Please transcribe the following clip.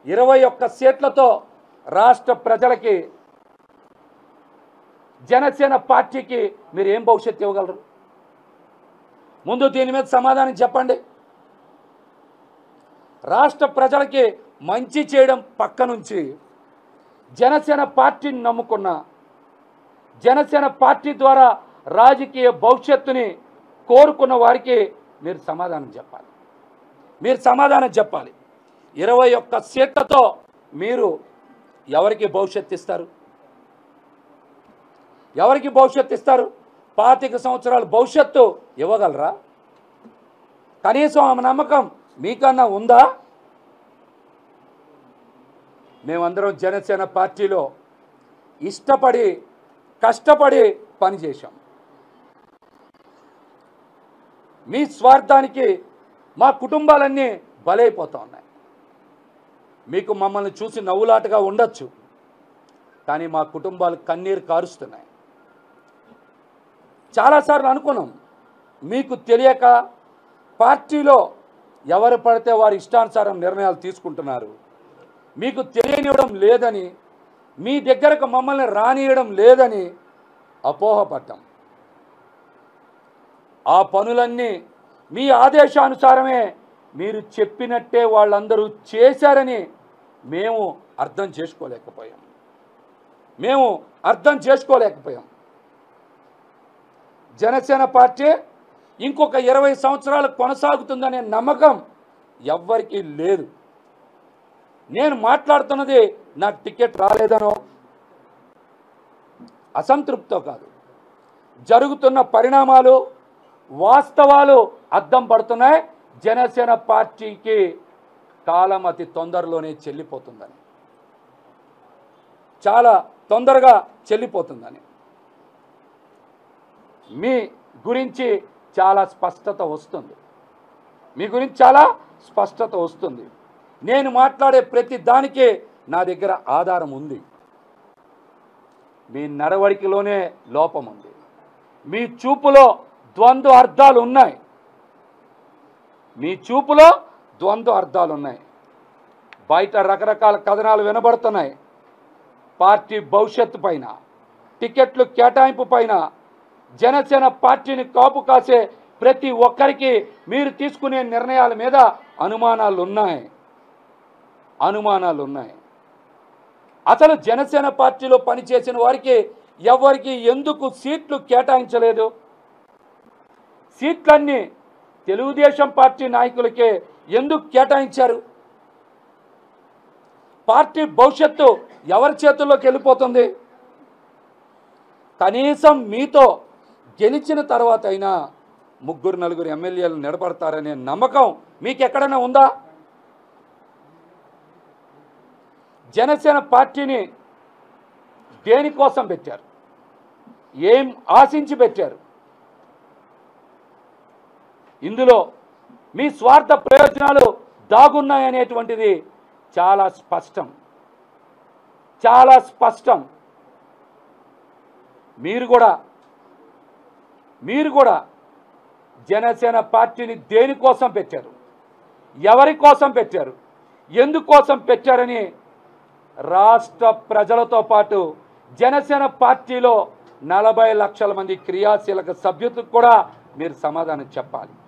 ఇరవై ఒక్క సీట్లతో రాష్ట్ర ప్రజలకి జనసేన పార్టీకి మీరు ఏం భవిష్యత్తు ఇవ్వగలరు ముందు దీని మీద సమాధానం చెప్పండి రాష్ట్ర ప్రజలకి మంచి చేయడం పక్క నుంచి జనసేన పార్టీని నమ్ముకున్న జనసేన పార్టీ ద్వారా రాజకీయ భవిష్యత్తుని కోరుకున్న వారికి మీరు సమాధానం చెప్పాలి మీరు సమాధానం చెప్పాలి ఇరవై ఒక్క సీట్లతో మీరు ఎవరికి భవిష్యత్తు ఇస్తారు ఎవరికి భవిష్యత్తు ఇస్తారు పాతిక సంవత్సరాల భవిష్యత్తు ఇవ్వగలరా కనీసం ఆమె నమ్మకం మీకన్నా ఉందా మేమందరం జనసేన పార్టీలో ఇష్టపడి కష్టపడి పనిచేశాం మీ స్వార్థానికి మా కుటుంబాలన్నీ బలైపోతా ఉన్నాయి మీకు మమ్మల్ని చూసి నవ్వులాటగా ఉండొచ్చు కానీ మా కుటుంబాలు కన్నీరు కారుస్తున్నాయి చాలాసార్లు అనుకున్నాం మీకు తెలియక పార్టీలో ఎవరు పడితే వారి ఇష్టానుసారం నిర్ణయాలు తీసుకుంటున్నారు మీకు తెలియనివ్వడం లేదని మీ దగ్గరకు మమ్మల్ని రానియడం లేదని అపోహపడ్డాం ఆ పనులన్నీ మీ ఆదేశానుసారమే మీరు చెప్పినట్టే వాళ్ళందరూ చేశారని మేము అర్థం చేసుకోలేకపోయాం మేము అర్థం చేసుకోలేకపోయాం జనసేన పార్టీ ఇంకొక ఇరవై సంవత్సరాలు కొనసాగుతుందనే నమ్మకం ఎవ్వరికీ లేదు నేను మాట్లాడుతున్నది నాకు టికెట్ రాలేదనో అసంతృప్తితో కాదు జరుగుతున్న పరిణామాలు వాస్తవాలు అద్దం పడుతున్నాయి జనసేన పార్టీకి కాలం అతి తొందరలోనే చెల్లిపోతుందని చాలా తొందరగా చెల్లిపోతుందని మీ గురించి చాలా స్పష్టత వస్తుంది మీ గురించి చాలా స్పష్టత వస్తుంది నేను మాట్లాడే ప్రతి దానికి నా దగ్గర ఆధారం ఉంది మీ నడవడికలోనే లోపం ఉంది మీ చూపులో ద్వంద్వ అర్థాలు ఉన్నాయి మీ చూపులో ద్వంద్వ అర్థాలు ఉన్నాయి బయట రకరకాల కథనాలు వినబడుతున్నాయి పార్టీ భవిష్యత్తు పైన టికెట్లు కేటాయింపు పైన జనసేన పార్టీని కాపు కాసే ప్రతి ఒక్కరికి మీరు తీసుకునే నిర్ణయాల మీద అనుమానాలు ఉన్నాయి అనుమానాలు ఉన్నాయి అసలు జనసేన పార్టీలో పనిచేసిన వారికి ఎవరికి ఎందుకు సీట్లు కేటాయించలేదు సీట్లన్నీ తెలుగుదేశం పార్టీ నాయకులకే ఎందుకు కేటాయించారు పార్టీ భవిష్యత్తు ఎవరి చేతుల్లోకి వెళ్ళిపోతుంది కనీసం మీతో గెలిచిన తర్వాత అయినా ముగ్గురు నలుగురు ఎమ్మెల్యేలు నిలబడతారనే నమ్మకం మీకు ఎక్కడైనా ఉందా జనసేన పార్టీని దేనికోసం పెట్టారు ఏం ఆశించి పెట్టారు ఇందులో మీ స్వార్థ ప్రయోజనాలు దాగున్నాయనేటువంటిది చాలా స్పష్టం చాలా స్పష్టం మీరు కూడా మీరు కూడా జనసేన పార్టీని దేనికోసం పెట్టారు ఎవరి కోసం పెట్టారు ఎందుకోసం పెట్టారని రాష్ట్ర ప్రజలతో పాటు జనసేన పార్టీలో నలభై లక్షల మంది క్రియాశీలక సభ్యులకు కూడా మీరు సమాధానం చెప్పాలి